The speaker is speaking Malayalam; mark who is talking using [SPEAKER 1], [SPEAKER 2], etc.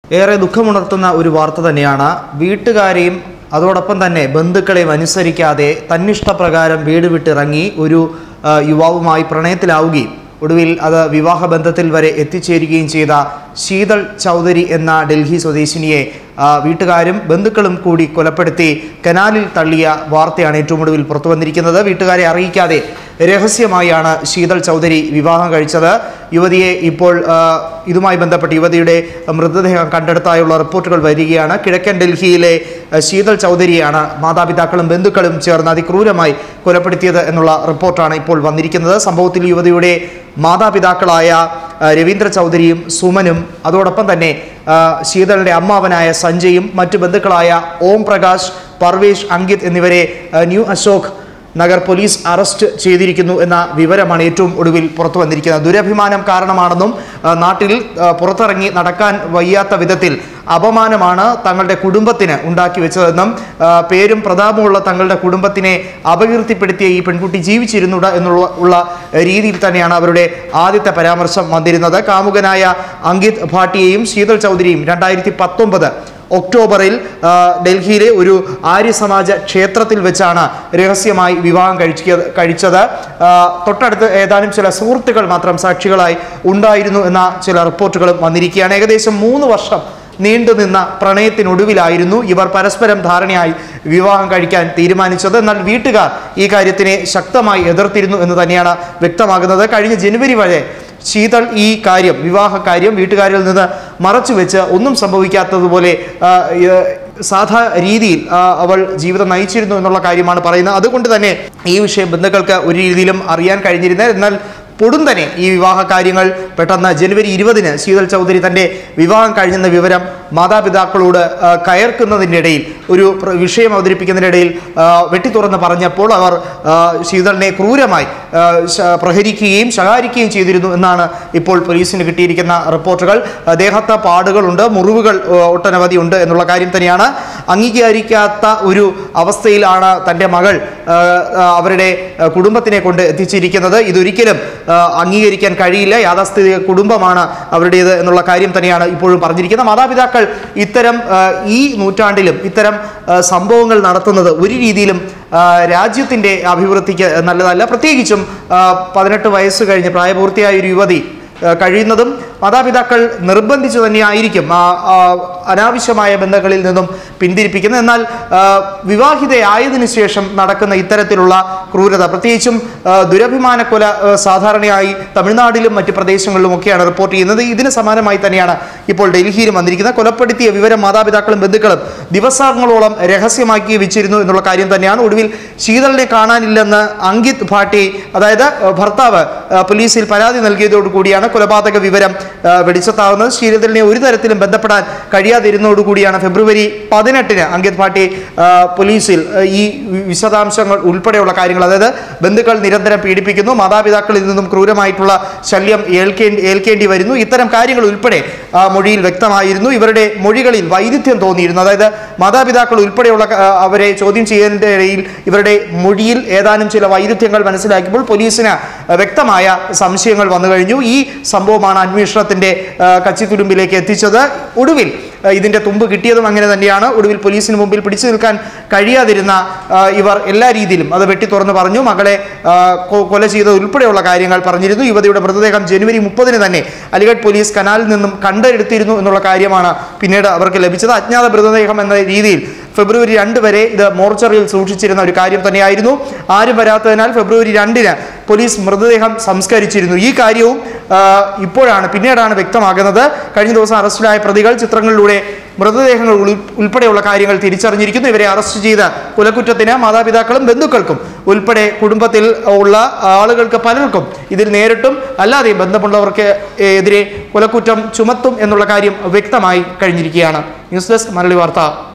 [SPEAKER 1] ഏറെ ദുഃഖമുണർത്തുന്ന ഒരു വാർത്ത തന്നെയാണ് വീട്ടുകാരെയും അതോടൊപ്പം തന്നെ ബന്ധുക്കളെയും അനുസരിക്കാതെ തന്നിഷ്ടപ്രകാരം വീട് വിട്ടിറങ്ങി ഒരു ആ, യുവാവുമായി പ്രണയത്തിലാവുകയും ഒടുവിൽ അത് വിവാഹബന്ധത്തിൽ വരെ എത്തിച്ചേരുകയും ചെയ്ത ശീതൾ ചൗധരി എന്ന ഡൽഹി സ്വദേശിനിയെ ആ, വീട്ടുകാരും ബന്ധുക്കളും കൂടി കൊലപ്പെടുത്തി കനാലിൽ തള്ളിയ വാർത്തയാണ് ഏറ്റവും ഒടുവിൽ പുറത്തു വന്നിരിക്കുന്നത് വീട്ടുകാരെ അറിയിക്കാതെ രഹസ്യമായാണ് ശീതൾ ചൗധരി വിവാഹം കഴിച്ചത് യുവതിയെ ഇപ്പോൾ ആ, ഇതുമായി ബന്ധപ്പെട്ട് യുവതിയുടെ മൃതദേഹം കണ്ടെടുത്തായുള്ള റിപ്പോർട്ടുകൾ വരികയാണ് കിഴക്കൻ ഡൽഹിയിലെ ആ, ശീതൾ ചൗധരിയാണ് മാതാപിതാക്കളും ബന്ധുക്കളും ചേർന്ന് അതിക്രൂരമായി കൊലപ്പെടുത്തിയത് എന്നുള്ള റിപ്പോർട്ടാണ് ഇപ്പോൾ വന്നിരിക്കുന്നത് സംഭവത്തിൽ യുവതിയുടെ മാതാപിതാക്കളായ ആ, രവീന്ദ്ര ചൗധരിയും സുമനും അതോടൊപ്പം തന്നെ ആ, ശീതളിന്റെ അമ്മാവനായ സഞ്ജയും മറ്റു ബന്ധുക്കളായ ഓം പ്രകാശ് പർവേഷ് അങ്കിത് എന്നിവരെ ആ, new Ashok Nagar police arrest ചെയ്തിരിക്കുന്നു എന്ന വിവരമാണ് ഏറ്റവും ഒടുവിൽ പുറത്തു വന്നിരിക്കുന്നത് ദുരഭിമാനം കാരണമാണെന്നും ആ, നാട്ടിൽ ആ, പുറത്തിറങ്ങി നടക്കാൻ വയ്യാത്ത വിധത്തിൽ അപമാനമാണ് തങ്ങളുടെ കുടുംബത്തിന് ഉണ്ടാക്കി വെച്ചതെന്നും ആ, പേരും പ്രതാപമുള്ള തങ്ങളുടെ കുടുംബത്തിനെ അപകീർത്തിപ്പെടുത്തിയ ഈ പെൺകുട്ടി ജീവിച്ചിരുന്നുട എന്നുള്ള ഉള്ള രീതിയിൽ തന്നെയാണ് അവരുടെ ആദ്യത്തെ പരാമർശം വന്നിരുന്നത് കാമുകനായ അങ്കിത് ഭാട്ടിയെയും ശീതൾ ചൗധരിയും രണ്ടായിരത്തി പത്തൊമ്പത് ഒക്ടോബറിൽ ആ, ഡൽഹിയിലെ ഒരു ആര്യ സമാജ ക്ഷേത്രത്തിൽ വെച്ചാണ് രഹസ്യമായി വിവാഹം കഴിച്ചത് കഴിച്ചത് ആ, തൊട്ടടുത്ത് ഏതാനും ചില സുഹൃത്തുക്കൾ മാത്രം സാക്ഷികളായി ഉണ്ടായിരുന്നു എന്ന ചില റിപ്പോർട്ടുകളും വന്നിരിക്കുകയാണ് ഏകദേശം മൂന്ന് വർഷം നീണ്ടുനിന്ന പ്രണയത്തിനൊടുവിലായിരുന്നു ഇവർ പരസ്പരം ധാരണയായി വിവാഹം കഴിക്കാൻ തീരുമാനിച്ചത് എന്നാൽ വീട്ടുകാർ ഈ കാര്യത്തിനെ ശക്തമായി എതിർത്തിരുന്നു എന്ന് തന്നെയാണ് വ്യക്തമാകുന്നത് കഴിഞ്ഞ ജനുവരി വരെ ശീതൾ ഈ കാര്യം വിവാഹ കാര്യം വീട്ടുകാരിൽ നിന്ന് മറച്ചു വെച്ച് ഒന്നും സംഭവിക്കാത്തതുപോലെ ആ, ഏ, സാധാ രീതിയിൽ ആ, അവൾ ജീവിതം നയിച്ചിരുന്നു എന്നുള്ള കാര്യമാണ് പറയുന്നത് അതുകൊണ്ട് തന്നെ ഈ വിഷയം ബന്ധുക്കൾക്ക് ഒരു രീതിയിലും അറിയാൻ കഴിഞ്ഞിരുന്നത് എന്നാൽ പൊടുന്തനെ ഈ വിവാഹ കാര്യങ്ങൾ പെട്ടെന്ന് ജനുവരി ഇരുപതിന് ശീതൾ ചൗധരി തൻ്റെ വിവാഹം കഴിഞ്ഞെന്ന വിവരം മാതാപിതാക്കളോട് ആ, കയർക്കുന്നതിൻ്റെ ഇടയിൽ ഒരു പ്ര- വിഷയം അവതരിപ്പിക്കുന്നതിനിടയിൽ ആ, വെട്ടിത്തുറന്ന് പറഞ്ഞപ്പോൾ അവർ ആ, ശീതളിനെ ക്രൂരമായി ആ, ശ- പ്രഹരിക്കുകയും ശകാരിക്കുകയും ചെയ്തിരുന്നു എന്നാണ് ഇപ്പോൾ പോലീസിന് കിട്ടിയിരിക്കുന്ന റിപ്പോർട്ടുകൾ ആ, ദേഹത്ത് പാടുകളുണ്ട് മുറിവുകൾ ആ, ഒട്ടനവധി ഉണ്ട് എന്നുള്ള കാര്യം തന്നെയാണ് അംഗീകരിക്കാത്ത ഒരു അവസ്ഥയിലാണ് തൻ്റെ മകൾ ആ, ആ, അവരുടെ ആ, കുടുംബത്തിനെ കൊണ്ട് എത്തിച്ചിരിക്കുന്നത് ഇതൊരിക്കലും ആ, അംഗീകരിക്കാൻ കഴിയില്ല യാഥാസ്ഥിതിക കുടുംബമാണ് അവരുടേത് എന്നുള്ള കാര്യം തന്നെയാണ് ഇപ്പോഴും പറഞ്ഞിരിക്കുന്നത് മാതാപിതാക്കൾ ഇത്തരം ആ, ഈ നൂറ്റാണ്ടിലും ഇത്തരം ആ, സംഭവങ്ങൾ നടത്തുന്നത് ഒരു രീതിയിലും ആ, രാജ്യത്തിൻ്റെ അഭിവൃദ്ധിക്ക് നല്ലതല്ല പ്രത്യേകിച്ചും ആ, പതിനെട്ട് വയസ്സ് കഴിഞ്ഞ് പ്രായപൂർത്തിയായ ഒരു യുവതി ആ, കഴിയുന്നതും മാതാപിതാക്കൾ നിർബന്ധിച്ചു തന്നെയായിരിക്കും ആ ആ, അനാവശ്യമായ ബന്ധങ്ങളിൽ നിന്നും പിന്തിരിപ്പിക്കുന്നത് എന്നാൽ ആ, വിവാഹിതയായതിനു ശേഷം നടക്കുന്ന ഇത്തരത്തിലുള്ള ക്രൂരത പ്രത്യേകിച്ചും ആ, ദുരഭിമാന കൊല ആ, സാധാരണയായി തമിഴ്നാട്ടിലും മറ്റ് പ്രദേശങ്ങളിലും ഒക്കെയാണ് റിപ്പോർട്ട് ചെയ്യുന്നത് ഇതിന് സമാനമായി തന്നെയാണ് ഇപ്പോൾ ഡൽഹിയിലും വന്നിരിക്കുന്നത് കൊലപ്പെടുത്തിയ വിവരം മാതാപിതാക്കളും ബന്ധുക്കളും ദിവസങ്ങളോളം രഹസ്യമാക്കി വെച്ചിരുന്നു എന്നുള്ള കാര്യം തന്നെയാണ് ഒടുവിൽ ശീതളിനെ കാണാനില്ലെന്ന് അങ്കിത് ഭാട്ടി അതായത് ആ, ഭർത്താവ് ആ, പോലീസിൽ പരാതി നൽകിയതോടുകൂടിയാണ് കൊലപാതക വിവരം ആ, വെളിച്ചത്താവുന്നത് ശീതളിനെ ഒരു തരത്തിലും ബന്ധപ്പെടാൻ കഴിയാതിരുന്നതോടുകൂടിയാണ് ഫെബ്രുവരി പതിനെട്ടിന് അങ്കിത് ഭാട്ടി ആ, പോലീസിൽ ആ, ഈ വി- വിശദാംശങ്ങൾ ഉൾപ്പെടെയുള്ള കാര്യങ്ങൾ അതായത് ബന്ധുക്കൾ നിരന്തരം പീഡിപ്പിക്കുന്നു മാതാപിതാക്കളിൽ നിന്നും ക്രൂരമായിട്ടുള്ള ശല്യം ഏൽക്കേണ്ടി ഏൽക്കേണ്ടി വരുന്നു ഇത്തരം കാര്യങ്ങൾ ഉൾപ്പെടെ ആ, മൊഴിയിൽ വ്യക്തമായിരുന്നു ഇവരുടെ മൊഴികളിൽ വൈരുദ്ധ്യം തോന്നിയിരുന്നു അതായത് മാതാപിതാക്കൾ ഉൾപ്പെടെയുള്ള ആ, അവരെ ചോദ്യം ചെയ്യുന്നതിൻ്റെ ഇടയിൽ ഇവരുടെ മൊഴിയിൽ ഏതാനും ചില വൈരുദ്ധ്യങ്ങൾ മനസ്സിലാക്കിയപ്പോൾ പോലീസിന് വ്യക്തമായ സംശയങ്ങൾ വന്നു കഴിഞ്ഞു ഈ സംഭവമാണ് അന്വേഷണത്തിന്റെ ആ, കച്ചിത്തുരുമ്പിലേക്ക് എത്തിച്ചത് ഒടുവിൽ ആ, ഇതിന്റെ തുമ്പ് കിട്ടിയതും അങ്ങനെ തന്നെയാണ് ഒടുവിൽ പോലീസിന് മുമ്പിൽ പിടിച്ചു നിൽക്കാൻ കഴിയാതിരുന്ന ആ, ഇവർ എല്ലാ രീതിയിലും അത് വെട്ടി തുറന്ന് പറഞ്ഞു മകളെ ആ, കൊ- കൊല ചെയ്തത് ഉൾപ്പെടെയുള്ള കാര്യങ്ങൾ പറഞ്ഞിരുന്നു യുവതിയുടെ മൃതദേഹം ജനുവരി മുപ്പതിന് തന്നെ അലിഗഡ് പോലീസ് കനാലിൽ നിന്നും കണ്ടെടുത്തിരുന്നു എന്നുള്ള കാര്യമാണ് പിന്നീട് അവർക്ക് ലഭിച്ചത് അജ്ഞാത മൃതദേഹം എന്ന രീതിയിൽ ഫെബ്രുവരി രണ്ട് വരെ ഇത് മോർച്ചറിയിൽ സൂക്ഷിച്ചിരുന്ന ഒരു കാര്യം തന്നെയായിരുന്നു ആരും വരാത്തതിനാൽ ഫെബ്രുവരി രണ്ടിന് പോലീസ് മൃതദേഹം സംസ്കരിച്ചിരുന്നു ഈ കാര്യവും ആ, ഇപ്പോഴാണ് പിന്നീടാണ് വ്യക്തമാകുന്നത് കഴിഞ്ഞ ദിവസം അറസ്റ്റിലായ പ്രതികൾ ചിത്രങ്ങളിലൂടെ മൃതദേഹങ്ങൾ ഉൾ- ഉൾപ്പെടെയുള്ള കാര്യങ്ങൾ തിരിച്ചറിഞ്ഞിരിക്കുന്നു ഇവരെ അറസ്റ്റ് ചെയ്ത കൊലക്കുറ്റത്തിന് മാതാപിതാക്കളും ബന്ധുക്കൾക്കും ഉൾപ്പെടെ കുടുംബത്തിൽ ഉള്ള ആളുകൾക്ക് പലർക്കും ഇതിൽ നേരിട്ടും അല്ലാതെയും ബന്ധമുള്ളവർക്ക് എതിരെ കൊലക്കുറ്റം ചുമത്തും എന്നുള്ള കാര്യം വ്യക്തമായി കഴിഞ്ഞിരിക്കുകയാണ് ന്യൂസ് ഡെസ്ക് മലയാളി വാർത്ത